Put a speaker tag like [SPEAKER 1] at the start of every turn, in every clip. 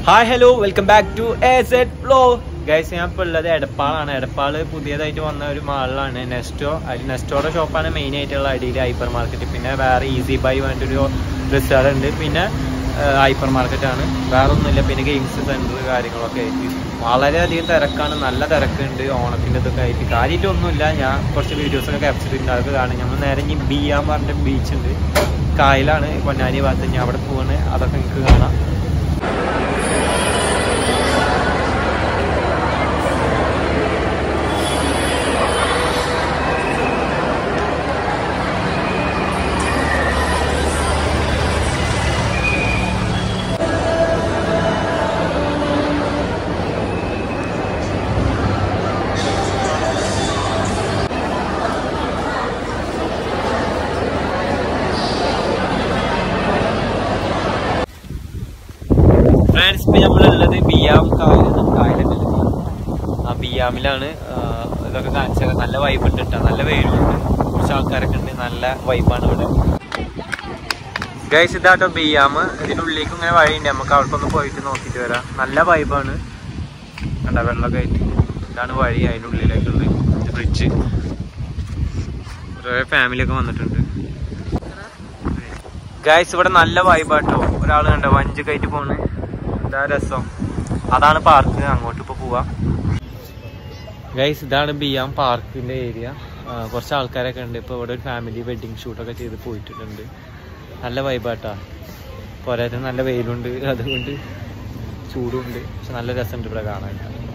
[SPEAKER 1] hi hello welcome back to a set flow guys ഞാൻ ഇപ്പോൾ ഉള്ളത് എടപ്പാളാണ് എടപ്പാള് പുതിയതായിട്ട് വന്ന ഒരു മാളിലാണ് നെസ്റ്റോ അതിൽ നെസ്റ്റോയുടെ ഷോപ്പാണ് മെയിൻ ആയിട്ടുള്ള അടിയിൽ ഹൈപ്പർ മാർക്കറ്റ് പിന്നെ വേറെ ഈസി ബൈ പറഞ്ഞിട്ടൊരു റെസ്റ്റോറൻറ്റ് ഉണ്ട് പിന്നെ ഹൈപ്പർ മാർക്കറ്റാണ് വേറെ ഒന്നുമില്ല പിന്നെ ഗെയിംസ് സെൻറ്റർ കാര്യങ്ങളൊക്കെ ആയിട്ട് വളരെയധികം തിരക്കാണ് നല്ല തിരക്കുണ്ട് ഓണത്തിൻ്റെ ഇതൊക്കെ ആയിട്ട് കാര്യമായിട്ടൊന്നുമില്ല ഞാൻ കുറച്ച് വീഡിയോസൊക്കെ ക്യാപ്ചർ ചെയ്തിട്ടുണ്ട് അതൊക്കെ കാണും നമ്മൾ നേരെ ഇനി ബിയാൻ പറഞ്ഞിട്ട് ബീച്ച് ഉണ്ട് കായലാണ് പൊന്നാനി ഭാഗത്ത് ഞാൻ അവിടെ പോവാണ് അതൊക്കെ നിങ്ങൾക്ക് കാണാം ഫ്രാൻസ് ഇപ്പൊ നമ്മളുള്ളത് ബിയാം കായൽ കായലൊക്കെ ആ ബിയാമിലാണ് ആ, ഇതൊക്കെ കാണിച്ചത് നല്ല വൈബ് ഉണ്ട് കേട്ടോ നല്ല വെയിലുണ്ട് കുറച്ച് ആൾക്കാരൊക്കെ ഉണ്ട് നല്ല വൈബാണ് ഇവിടെ ഗൈസ് ഇതാട്ടോ ബിയാം ഇതിനുള്ളിലേക്ക് ഇങ്ങനെ വഴിയുണ്ട് നമുക്ക് അവിടേക്കൊന്ന് പോയിട്ട് നോക്കിയിട്ട് വരാം നല്ല വൈബാണ് കണ്ട വെള്ളമൊക്കെ ആയിട്ട് ഇതാണ് വഴി അതിൻ്റെ ഉള്ളിലേക്കുള്ളത് ബ്രിഡ്ജ് കുറേ ഫാമിലിയൊക്കെ വന്നിട്ടുണ്ട് ഗൈസ് ഇവിടെ നല്ല വൈബാട്ടോ ഒരാൾ കണ്ടോ വഞ്ചി കയറ്റി പോണ് ഇതാ രസം അതാണ് പാർക്ക് അങ്ങോട്ട് ഇപ്പൊ പോവാ ഗൈസ് ഇതാണ് ബിയാം പാർക്കിന്റെ ഏരിയ കുറച്ച് ആൾക്കാരൊക്കെ ഉണ്ട് ഇപ്പൊ ഇവിടെ ഒരു ഫാമിലി വെഡിങ് ഷൂട്ടൊക്കെ ചെയ്ത് പോയിട്ടുണ്ട് നല്ല വൈബാട്ടാ പോരാത്ത നല്ല വെയിലുണ്ട് അതുകൊണ്ട് ചൂടുണ്ട് പക്ഷെ നല്ല രസമുണ്ട് ഇവിടെ കാണാൻ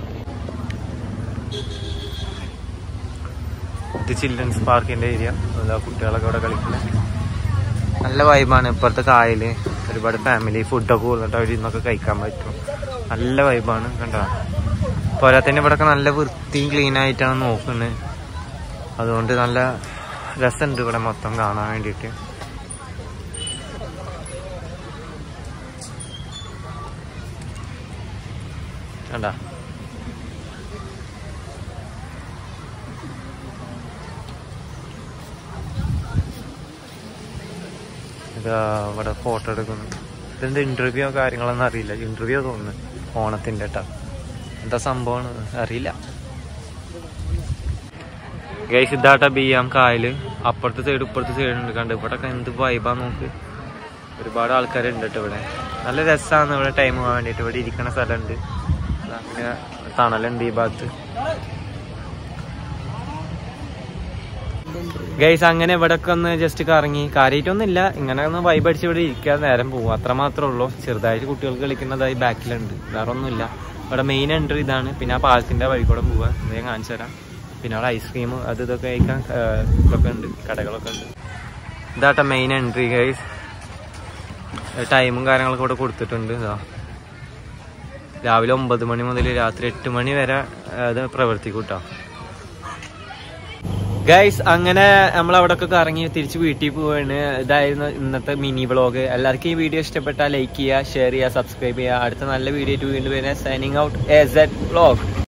[SPEAKER 1] ഇത് ചിൽഡ്രൻസ് പാർക്കിന്റെ ഏരിയ അതാ കുട്ടികളൊക്കെ ഇവിടെ കളിക്കുന്നത് നല്ല വൈബാണ് ഇപ്പുറത്തെ കായല് ഒരുപാട് ഫാമിലി ഫുഡൊക്കെ കൊടുത്തിട്ട് അവിടെ നിന്നൊക്കെ കഴിക്കാൻ പറ്റും നല്ല വൈബാണ് കണ്ടോ പോരാത്തന്നെ ഇവിടെയൊക്കെ നല്ല വൃത്തിയും ക്ലീൻ ആയിട്ടാണ് നോക്കുന്നത് അതുകൊണ്ട് നല്ല രസമുണ്ട് ഇവിടെ മൊത്തം കാണാൻ വേണ്ടിയിട്ട് കണ്ടാ ഇതാ ഇവിടെ ഫോട്ടോ എടുക്കുന്നു ഇതെന്താ ഇന്റർവ്യൂ കാര്യങ്ങളൊന്നും അറിയില്ല ഇന്റർവ്യൂ തോന്നുന്നു ഓണത്തിന്റെ കേട്ടാ എന്താ സംഭവമാണ് അറിയില്ല ഗൈസ് ഇതാട്ട ബിയാം കായല് അപ്പുറത്തെ സൈഡ് ഇപ്പുറത്തെ സൈഡ് ഉണ്ട് കണ്ട് ഇവിടെ എന്ത് വൈബാ നോക്ക് ഒരുപാട് ആൾക്കാരുണ്ട് കേട്ടോ ഇവിടെ നല്ല രസമാണ് ഇവിടെ ടൈം പോകാൻ വേണ്ടിയിട്ട് ഇവിടെ ഇരിക്കുന്ന സ്ഥലമുണ്ട് ദാ പിന്നെ തണലുണ്ട് ഈ ഭാഗത്ത് ഗൈസ് അങ്ങനെ ഇവിടെ ഒക്കെ ഒന്ന് ജസ്റ്റ് കറങ്ങി കാര്യമായിട്ടൊന്നുമില്ല ഇങ്ങനെ ഒന്ന് വൈബ് അടിച്ച് ഇവിടെ ഇരിക്കാൻ നേരം പോകും അത്ര മാത്രമേ ഉള്ളൂ ചെറുതായിട്ട് കുട്ടികൾക്ക് കളിക്കുന്നതായി ബാക്കിലുണ്ട് വേറെ ഒന്നുമില്ല ഇവിടെ മെയിൻ എൻട്രി ഇതാണ് പിന്നെ ആ പാലത്തിന്റെ വഴി കൂടെ പോവുക ഇത് ഞാൻ കാണിച്ചു തരാം പിന്നെ അവിടെ ഐസ്ക്രീം അത് ഇതൊക്കെ കഴിക്കാൻ ആ, ഇതൊക്കെ ഉണ്ട് കടകളൊക്കെ ഉണ്ട് ഇതാട്ടെ മെയിൻ എൻട്രി ഗൈസ് ടൈമും കാര്യങ്ങളൊക്കെ ഇവിടെ കൊടുത്തിട്ടുണ്ട് ഇതാ രാവിലെ ഒമ്പത് മണി മുതൽ രാത്രി എട്ട് മണി വരെ ആ, ഇത് പ്രവർത്തിക്കും കേട്ടോ ഗൈസ് അങ്ങനെ നമ്മൾ അവിടെ ഒക്കെ കറങ്ങി തിരിച്ച് വീട്ടിൽ പോവാണ് ഇതായിരുന്നു ഇന്നത്തെ മിനി വ്ളോഗ് എല്ലാവർക്കും ഈ വീഡിയോ ഇഷ്ടപ്പെട്ടാൽ ലൈക്ക് ചെയ്യുക ഷെയർ ചെയ്യുക സബ്സ്ക്രൈബ് ചെയ്യുക അടുത്ത നല്ല വീഡിയോ വീണ്ടും വരുന്ന signing out A Z vlog